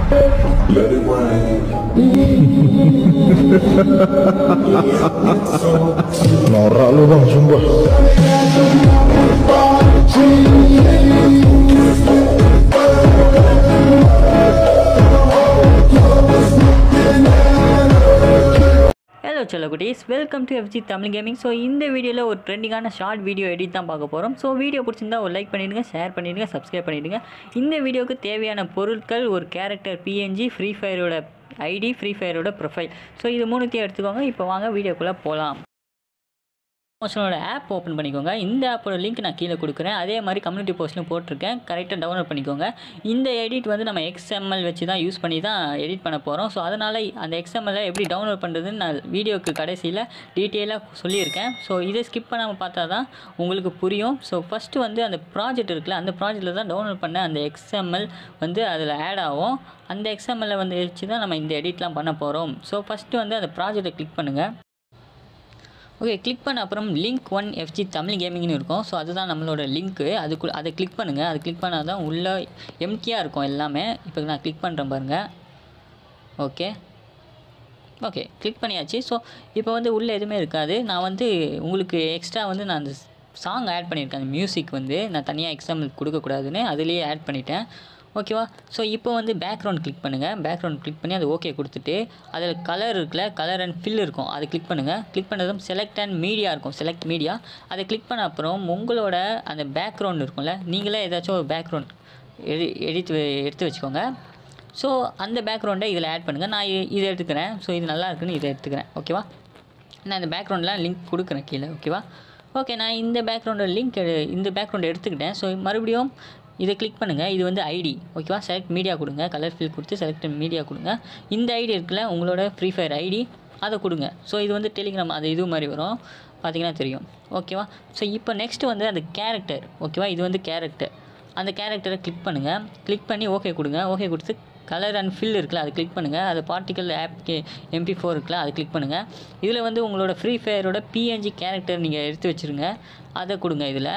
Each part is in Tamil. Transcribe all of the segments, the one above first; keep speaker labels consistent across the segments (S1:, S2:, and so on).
S1: Let it rain.
S2: Norak lu bang, sumpah.
S3: Hello செல்லகுட்டீஸ் welcome to FG Tamil gaming so இந்த வீடியோவில் ஒரு ட்ரெண்டிங்கான ஷார்ட் வீடியோ எடிட் தான் பார்க்க போகிறோம் ஸோ வீடியோ பிடிச்சிருந்தா ஒரு லைக் பண்ணிவிடுங்க ஷேர் பண்ணிவிடுங்க சப்ஸ்கிரைப் பண்ணிவிடுங்க இந்த வீடியோவுக்கு தேவையான பொருட்கள் ஒரு கேரக்டர் பிஎன்ஜி ஃப்ரீ ஃபயரோட ஐடி ஃப்ரீ ஃபயரோட ப்ரொஃபைல் ஸோ இது மூணுத்தையும் எடுத்துக்கோங்க இப்போ வாங்க வீடியோக்குள்ளே போகலாம் மோஷனோட ஆப் ஓப்பன் பண்ணிக்கோங்க இந்த ஆப்போட லிங்க் நான் கீழே கொடுக்குறேன் அதே மாதிரி கம்யூனிட்டி போஸ்ட்லையும் போட்டிருக்கேன் கரெக்டாக டவுன்லோட் பண்ணிக்கோங்க இந்த எடிட் வந்து நம்ம XML வச்சு தான் யூஸ் பண்ணி தான் எடிட் பண்ண போகிறோம் ஸோ அதனால் அந்த XML-ஐ எப்படி டவுன்லோட் பண்ணுறதுன்னு நான் வீடியோக்கு கடைசியில் டீட்டெயிலாக சொல்லியிருக்கேன் ஸோ இதை ஸ்கிப் பண்ணாமல் பார்த்தா தான் உங்களுக்கு புரியும் ஸோ ஃபஸ்ட்டு வந்து அந்த ப்ராஜெக்ட் இருக்குல்ல அந்த ப்ராஜெக்ட்டில் தான் டவுன்லோட் பண்ண அந்த XML வந்து அதில் ஆட் ஆகும் அந்த XML-ஐ வந்து வச்சு தான் நம்ம இந்த எடிட்லாம் பண்ண போகிறோம் ஸோ ஃபஸ்ட்டு வந்து அந்த ப்ராஜெக்டை கிளிக் பண்ணுங்கள் ஓகே கிளிக் பண்ண அப்புறம் லிங்க் ஒன் எஃப்ஜி தமிழ் கேமிங்னு இருக்கும் ஸோ அதுதான் நம்மளோட லிங்க்கு அதுக்கு அதை கிளிக் பண்ணுங்கள் அது கிளிக் பண்ணால் தான் உள்ளே எம்டியாக இருக்கும் எல்லாமே இப்போ நான் கிளிக் பண்ணுறேன் பாருங்கள் ஓகே ஓகே கிளிக் பண்ணியாச்சு ஸோ இப்போ வந்து உள்ளே எதுவுமே இருக்காது நான் வந்து உங்களுக்கு எக்ஸ்ட்ரா வந்து நான் அந்த சாங் ஆட் பண்ணியிருக்கேன் அந்த மியூசிக் வந்து நான் தனியாக எக்ஸாம்பிள் கொடுக்கக்கூடாதுன்னு அதுலேயே ஆட் பண்ணிட்டேன் ஓகேவா ஸோ இப்போ வந்து பேக்ரவுண்ட் கிளிக் பண்ணுங்கள் பேக்ரவுண்ட் கிளிக் பண்ணி அது ஓகே கொடுத்துட்டு அதில் கலர் இருக்குல்ல கலர் அண்ட் ஃபில் இருக்கும் அதை கிளிக் பண்ணுங்கள் கிளிக் பண்ணதும் செலக்ட் அண்ட் மீடியா இருக்கும் செலக்ட் மீடியா அதை கிளிக் பண்ண அப்புறம் உங்களோட அந்த பேக்ரவுண்ட் இருக்கும்ல நீங்களே ஏதாச்சும் ஒரு பேக்ரவுண்ட் எடி எடுத்து எடுத்து வச்சுக்கோங்க ஸோ அந்த பேக்ரவுண்டை இதில் ஆட் பண்ணுங்கள் நான் இ- இதை எடுத்துக்கிறேன் ஸோ இது நல்லா இருக்குன்னு இதை எடுத்துக்கிறேன் ஓகேவா நான் இந்த பேக்ரவுண்ட்லாம் லிங்க் கொடுக்குறேன் கீழே ஓகேவா ஓகே நான் இந்த பேக்ரவுண்டோட லிங்க் இந்த பேக்ரவுண்ட் எடுத்துக்கிட்டேன் ஸோ மறுபடியும் இதை கிளிக் பண்ணுங்கள் இது வந்து ஐடி ஓகேவா செலக்ட் மீடியா கொடுங்க கலர் ஃபில் கொடுத்து செலக்ட் மீடியா கொடுங்க இந்த ஐடி இருக்குல்ல உங்களோட ஃப்ரீ ஃபயர் ஐடி அதை கொடுங்க ஸோ இது வந்து டெலிகிராம் அது இது மாதிரி வரும் பார்த்தீங்கன்னா தெரியும் ஓகேவா ஸோ இப்போ நெக்ஸ்ட் வந்து அந்த கேரக்டர் ஓகேவா இது வந்து கேரக்டர் அந்த கேரக்டரை கிளிக் பண்ணுங்கள் கிளிக் பண்ணி ஓகே கொடுங்க ஓகே கொடுத்து கலர் அண்ட் ஃபில் இருக்குல்ல அதை கிளிக் பண்ணுங்கள் அது பார்ட்டிக்கல் ஆப் எம்பி ஃபோர் இருக்குல்ல அதை கிளிக் பண்ணுங்கள் இதில் வந்து உங்களோட ஃப்ரீ ஃபயரோட பிஎன்ஜி கேரக்டர் நீங்கள் எடுத்து வச்சுருங்க அதை கொடுங்க இதில்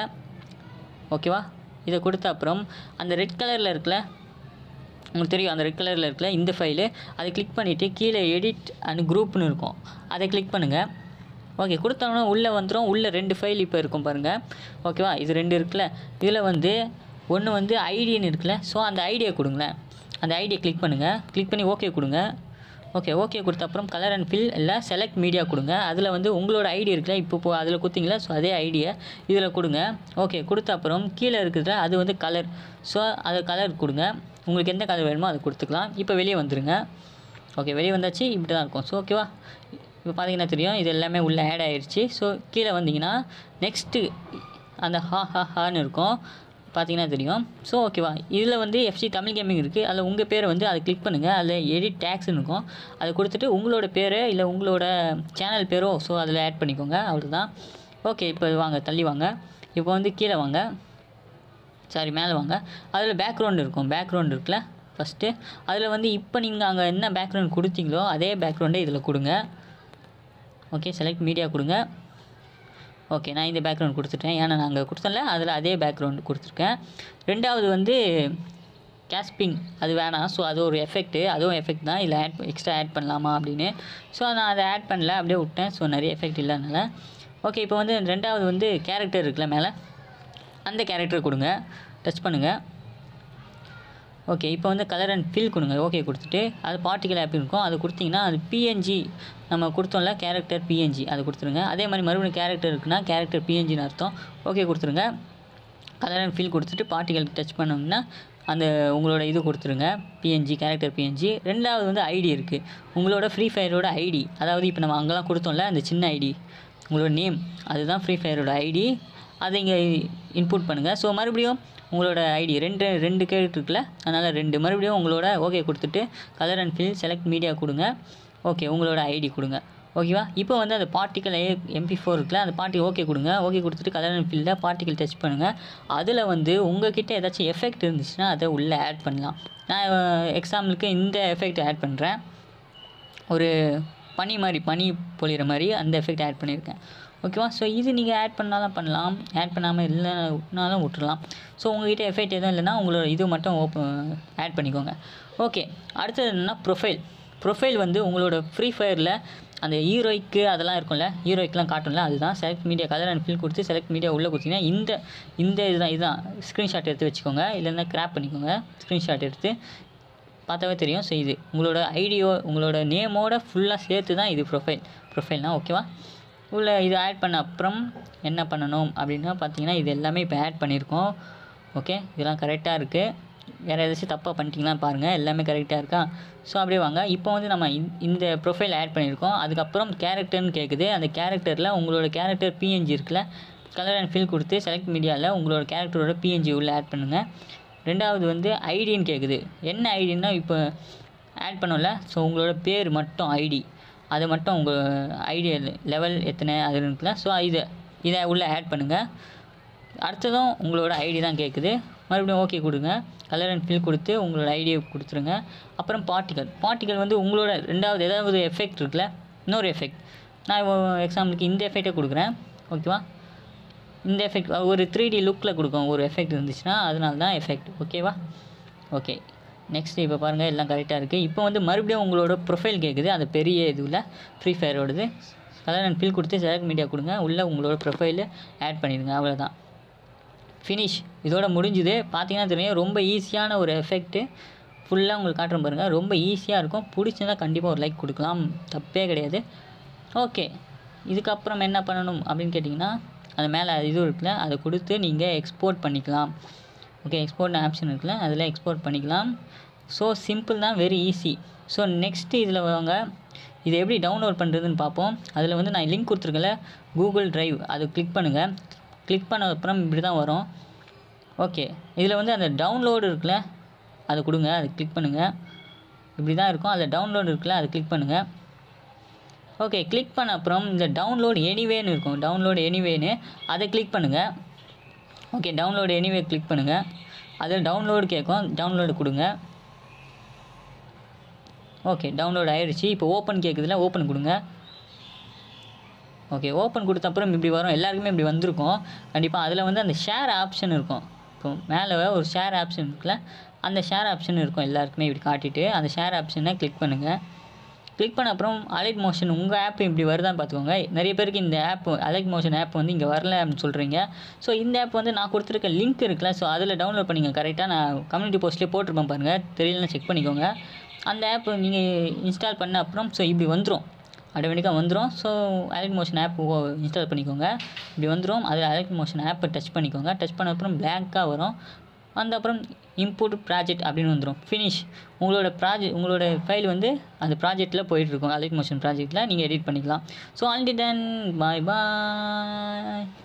S3: ஓகேவா இதை கொடுத்த அப்புறம் அந்த ரெட் கலரில் இருக்குல்ல உங்களுக்கு தெரியும் அந்த ரெட் கலரில் இருக்குல்ல இந்த ஃபைலு அதை கிளிக் பண்ணிவிட்டு கீழே எடிட் அண்ட் குரூப்னு இருக்கும் அதை கிளிக் பண்ணுங்கள் ஓகே கொடுத்தோம்னா உள்ளே வந்துடும் உள்ளே ரெண்டு ஃபைல் இப்போ இருக்கும் பாருங்கள் ஓகேவா இது ரெண்டு இருக்குல்ல இதில் வந்து ஒன்று வந்து ஐடின்னு இருக்குல்ல ஸோ அந்த ஐடியை கொடுங்களேன் அந்த ஐடியை கிளிக் பண்ணுங்கள் கிளிக் பண்ணி ஓகே கொடுங்க ஓகே ஓகே கொடுத்த அப்புறம் கலர் அண்ட் ஃபில் இல்லை செலக்ட் மீடியா கொடுங்க அதில் வந்து உங்களோட ஐடி இருக்குல்ல இப்போ இப்போ அதில் கொடுத்தீங்களா ஸோ அதே ஐடியை இதில் கொடுங்க ஓகே கொடுத்த அப்புறம் கீழே இருக்குதுல அது வந்து கலர் ஸோ அது கலர் கொடுங்க உங்களுக்கு எந்த கலர் வேணுமோ அதை கொடுத்துக்கலாம் இப்போ வெளியே வந்துருங்க ஓகே வெளியே வந்தாச்சு இப்படி தான் இருக்கும் ஸோ ஓகேவா இப்போ பார்த்தீங்கன்னா தெரியும் இது எல்லாமே உள்ளே ஆட் ஆயிடுச்சு ஸோ கீழே வந்தீங்கன்னா நெக்ஸ்ட்டு அந்த ஹா ஹா ஹான்னு இருக்கும் பார்த்தீங்கன்னா தெரியும் ஸோ ஓகேவா இதில் வந்து எஃப்சி தமிழ் கேமிங் இருக்குது அதில் உங்கள் பேரை வந்து அதை கிளிக் பண்ணுங்கள் அதில் எடிட் டேக்ஸ்னு இருக்கும் அதை கொடுத்துட்டு உங்களோட பேர் இல்லை உங்களோட சேனல் பேரோ ஸோ அதில் ஆட் பண்ணிக்கோங்க அவ்வளோதான் ஓகே இப்போ வாங்க தள்ளி வாங்க இப்போ வந்து கீழே வாங்க சாரி மேலே வாங்க அதில் பேக்ரவுண்ட் இருக்கும் பேக்ரவுண்ட் இருக்குல்ல ஃபஸ்ட்டு அதில் வந்து இப்போ நீங்கள் அங்கே என்ன பேக்ரவுண்ட் கொடுத்தீங்களோ அதே பேக்ரவுண்டை இதில் கொடுங்க ஓகே செலக்ட் மீடியா கொடுங்க ஓகே நான் இந்த பேக்ரவுண்ட் கொடுத்துட்டேன் ஏன்னா நான் அங்கே கொடுத்தேன்ல அதில் அதே பேக்ரவுண்ட் கொடுத்துருக்கேன் ரெண்டாவது வந்து கேஸ்பிங் அது வேணாம் ஸோ அது ஒரு எஃபெக்ட்டு அதுவும் எஃபெக்ட் தான் இதில் ஆட் எக்ஸ்ட்ரா ஆட் பண்ணலாமா அப்படின்னு ஸோ நான் அதை ஆட் பண்ணல அப்படியே விட்டேன் ஸோ நிறைய எஃபெக்ட் இல்லைனால ஓகே இப்போ வந்து ரெண்டாவது வந்து கேரக்டர் இருக்குல்ல மேலே அந்த கேரக்டர் கொடுங்க டச் பண்ணுங்கள் ஓகே இப்போ வந்து கலர் அண்ட் ஃபில் கொடுங்க ஓகே கொடுத்துட்டு அது பார்ட்டிகல் ஆப் இருக்கும் அது கொடுத்தீங்கன்னா அது பிஎன்ஜி நம்ம கொடுத்தோம்ல கேரக்டர் பிஎன்ஜி அதை கொடுத்துருங்க அதே மாதிரி மறுபடியும் கேரக்டர் இருக்குன்னா கேரக்டர் பிஎன்ஜின்னு அர்த்தம் ஓகே கொடுத்துருங்க கலர் அண்ட் ஃபில் கொடுத்துட்டு பார்ட்டிகல் டச் பண்ணோம்னா அந்த உங்களோட இது கொடுத்துருங்க பிஎன்ஜி கேரக்டர் பிஎன்ஜி ரெண்டாவது வந்து ஐடி இருக்குது உங்களோட ஃப்ரீ ஃபயரோட ஐடி அதாவது இப்போ நம்ம அங்கெல்லாம் கொடுத்தோம்ல அந்த சின்ன ஐடி உங்களோட நேம் அதுதான் ஃப்ரீ ஃபயரோட ஐடி அதை இங்கே இன்புட் பண்ணுங்கள் ஸோ மறுபடியும் உங்களோட ஐடி ரெண்டு ரெண்டு கேரக்டர் இருக்குல்ல அதனால் ரெண்டு மறுபடியும் உங்களோட ஓகே கொடுத்துட்டு colour and fill select media கொடுங்க ஓகே உங்களோட ஐடி கொடுங்க ஓகேவா இப்போ வந்து அந்த பார்ட்டிக்கல் எம்பி ஃபோர் இருக்குல்ல அந்த பார்ட்டி ஓகே கொடுங்க ஓகே கொடுத்துட்டு கலர் அண்ட் ஃபில்லில் பார்ட்டிக்கல் டச் பண்ணுங்கள் அதில் வந்து உங்ககிட்ட ஏதாச்சும் எஃபெக்ட் இருந்துச்சுன்னா அதை உள்ளே ஆட் பண்ணலாம் நான் எக்ஸாம்பிளுக்கு இந்த எஃபெக்ட் ஆட் பண்ணுறேன் ஒரு பனி மாதிரி பனி பொழிகிற மாதிரி அந்த எஃபெக்ட் ஆட் பண்ணியிருக்கேன் ஓகேவா ஸோ இது நீங்கள் ஆட் பண்ணாலும் பண்ணலாம் ஆட் பண்ணாமல் இல்லைனாலும் விட்டுறலாம் ஸோ உங்ககிட்ட எஃபெக்ட் எதுவும் இல்லைன்னா உங்களோட இது மட்டும் ஓப்பன் ஆட் பண்ணிக்கோங்க ஓகே அடுத்தது என்னென்னா ப்ரொஃபைல் ப்ரொஃபைல் வந்து உங்களோட ஃப்ரீ ஃபயரில் அந்த ஹீரோய்க்கு அதெல்லாம் இருக்கும்ல ஹீரோய்க்கெலாம் காட்டும்ல அதுதான் select media colour and fill கொடுத்து செலக்ட் மீடியா உள்ளே கொடுத்தீங்கன்னா இந்த இந்த இதுதான் இதுதான் ஸ்க்ரீன்ஷாட் எடுத்து வச்சுக்கோங்க இல்லைன்னா கிராப் பண்ணிக்கோங்க ஸ்க்ரீன்ஷாட் எடுத்து பார்த்தாவே தெரியும் ஸோ இது உங்களோட ஐடியோ உங்களோட நேமோட ஃபுல்லாக சேர்த்து தான் இது ப்ரொஃபைல் ப்ரொஃபைல்னால் ஓகேவா உள்ள இது ஆட் பண்ண அப்புறம் என்ன பண்ணணும் அப்படின்னா பார்த்தீங்கன்னா இது எல்லாமே இப்போ ஆட் பண்ணியிருக்கோம் ஓகே இதெல்லாம் கரெக்டாக இருக்குது வேறு ஏதாச்சும் தப்பாக பண்ணிட்டீங்கன்னா பாருங்கள் எல்லாமே கரெக்டாக இருக்கா ஸோ அப்படியே வாங்க இப்போ வந்து நம்ம இந்த- இந்த ப்ரொஃபைல் ஆட் பண்ணியிருக்கோம் அதுக்கப்புறம் கேரக்டர்னு கேட்குது அந்த கேரக்டரில் உங்களோட கேரக்டர் பிஎன்ஜி இருக்குல்ல கலர் அண்ட் ஃபில் கொடுத்து செலக்ட் மீடியாவில் உங்களோட கேரக்டரோட பிஎன்ஜி உள்ளே ஆட் பண்ணுங்கள் ரெண்டாவது வந்து ஐடின்னு கேட்குது என்ன ஐடின்னா இப்போ ஆட் பண்ணோம்ல ஸோ உங்களோட பேர் மட்டும் ஐடி அது மட்டும் உங்கள் ஐடி லெவல் எத்தனை அது இருக்குல்ல ஸோ இதை இதை உள்ளே ஆட் பண்ணுங்கள் அடுத்ததும் உங்களோட ஐடி தான் கேட்குது மறுபடியும் ஓகே கொடுங்க கலர் அண்ட் ஃபில் கொடுத்து உங்களோட ஐடியை கொடுத்துருங்க அப்புறம் பார்ட்டிகல் பார்ட்டிகல் வந்து உங்களோட ரெண்டாவது ஏதாவது எஃபெக்ட் இருக்குல்ல இன்னொரு எஃபெக்ட் நான் எக்ஸாம்பிளுக்கு இந்த எஃபெக்டை கொடுக்குறேன் ஓகேவா இந்த எஃபெக்ட் ஒரு த்ரீ டி லுக்கில் கொடுக்கும் ஒரு எஃபெக்ட் இருந்துச்சுன்னா அதனால தான் எஃபெக்ட் ஓகேவா ஓகே நெக்ஸ்ட் இப்போ பாருங்கள் எல்லாம் கரெக்டாக இருக்குது இப்போ வந்து மறுபடியும் உங்களோட ப்ரொஃபைல் கேட்குது அந்த பெரிய இதுவில் ஃப்ரீ ஃபயரோடது கலர் அண்ட் ஃபில் கொடுத்து செலக்ட் மீடியா கொடுங்க உள்ளே உங்களோட ப்ரொஃபைலு ஆட் பண்ணிடுங்க அவ்வளோதான் ஃபினிஷ் இதோட முடிஞ்சுது பார்த்தீங்கன்னா தெரியும் ரொம்ப ஈஸியான ஒரு எஃபெக்ட்டு ஃபுல்லாக உங்களுக்கு காட்டுறேன் பாருங்கள் ரொம்ப ஈஸியாக இருக்கும் பிடிச்சிருந்தா கண்டிப்பாக ஒரு லைக் கொடுக்கலாம் தப்பே கிடையாது ஓகே இதுக்கப்புறம் என்ன பண்ணணும் அப்படின்னு கேட்டிங்கன்னா அது மேலே இது இருக்குல்ல அதை கொடுத்து நீங்கள் எக்ஸ்போர்ட் பண்ணிக்கலாம் ஓகே எக்ஸ்போர்ட் ஆப்ஷன் இருக்குல்ல அதில் எக்ஸ்போர்ட் பண்ணிக்கலாம் ஸோ சிம்பிள் தான் வெரி ஈஸி ஸோ நெக்ஸ்ட்டு இதில் வாங்க இது எப்படி டவுன்லோட் பண்ணுறதுன்னு பார்ப்போம் அதில் வந்து நான் லிங்க் கொடுத்துருக்கேன்ல கூகுள் டிரைவ் அதை கிளிக் பண்ணுங்கள் கிளிக் பண்ண அப்புறம் இப்படி தான் வரும் ஓகே இதில் வந்து அந்த டவுன்லோடு இருக்குல்ல அதை கொடுங்க அதை கிளிக் பண்ணுங்கள் இப்படி தான் இருக்கும் அதில் டவுன்லோடு இருக்குல்ல அதை கிளிக் பண்ணுங்கள் ஓகே கிளிக் பண்ண அப்புறம் இந்த டவுன்லோட் எனிவேன்னு இருக்கும் டவுன்லோட் எனிவேன்னு அதை கிளிக் பண்ணுங்கள் ஓகே டவுன்லோட் எனிவே கிளிக் பண்ணுங்கள் அதில் டவுன்லோடு கேட்கும் டவுன்லோடு கொடுங்க ஓகே டவுன்லோட் ஆயிடுச்சு இப்போ ஓப்பன் கேட்குதுல ஓப்பன் கொடுங்க ஓகே ஓப்பன் கொடுத்த அப்புறம் இப்படி வரும் எல்லாருக்குமே இப்படி வந்திருக்கும் கண்டிப்பாக அதில் வந்து அந்த ஷேர் ஆப்ஷன் இருக்கும் இப்போ மேலே ஒரு ஷேர் ஆப்ஷன் இருக்குல்ல அந்த ஷேர் ஆப்ஷன் இருக்கும் எல்லாருக்குமே இப்படி காட்டிட்டு அந்த ஷேர் ஆப்ஷனை கிளிக் பண்ணுங்கள் கிளிக் பண்ண அப்புறம் அலைட் மோஷன் உங்கள் ஆப் இப்படி வருதான்னு பார்த்துக்கோங்க நிறைய பேருக்கு இந்த ஆப் அலைட் மோஷன் ஆப் வந்து இங்கே வரல அப்படின்னு சொல்கிறீங்க ஸோ இந்த ஆப் வந்து நான் கொடுத்துருக்க லிங்க் இருக்குல்ல ஸோ அதில் டவுன்லோட் பண்ணிங்க கரெக்டாக நான் கம்யூனிட்டி போஸ்ட்லேயே போட்டிருப்பேன் பாருங்கள் தெரியலன்னா செக் பண்ணிக்கோங்க அந்த ஆப் நீங்கள் இன்ஸ்டால் பண்ண அப்புறம் ஸோ இப்படி வந்துடும் ஆட்டோமேட்டிக்காக வந்துடும் so alight motion app install பண்ணிக்கோங்க இப்படி வந்துடும் அதில் அலைட் மோஷன் ஆப்பை டச் பண்ணிக்கோங்க டச் பண்ண அப்புறம் பிளாங்காக வரும் அந்த அப்புறம் இம்போர்ட் ப்ராஜெக்ட் அப்படின்னு வந்துடும் ஃபினிஷ் உங்களோட ப்ராஜெக்ட் உங்களோட ஃபைல் வந்து அந்த ப்ராஜெக்ட்டில் போயிட்டுருக்கும் அலைட் மோஷன் ப்ராஜெக்ட்டில் நீங்கள் எடிட் பண்ணிக்கலாம் ஸோ ஆல்ரெடி டன் பாய் பாய்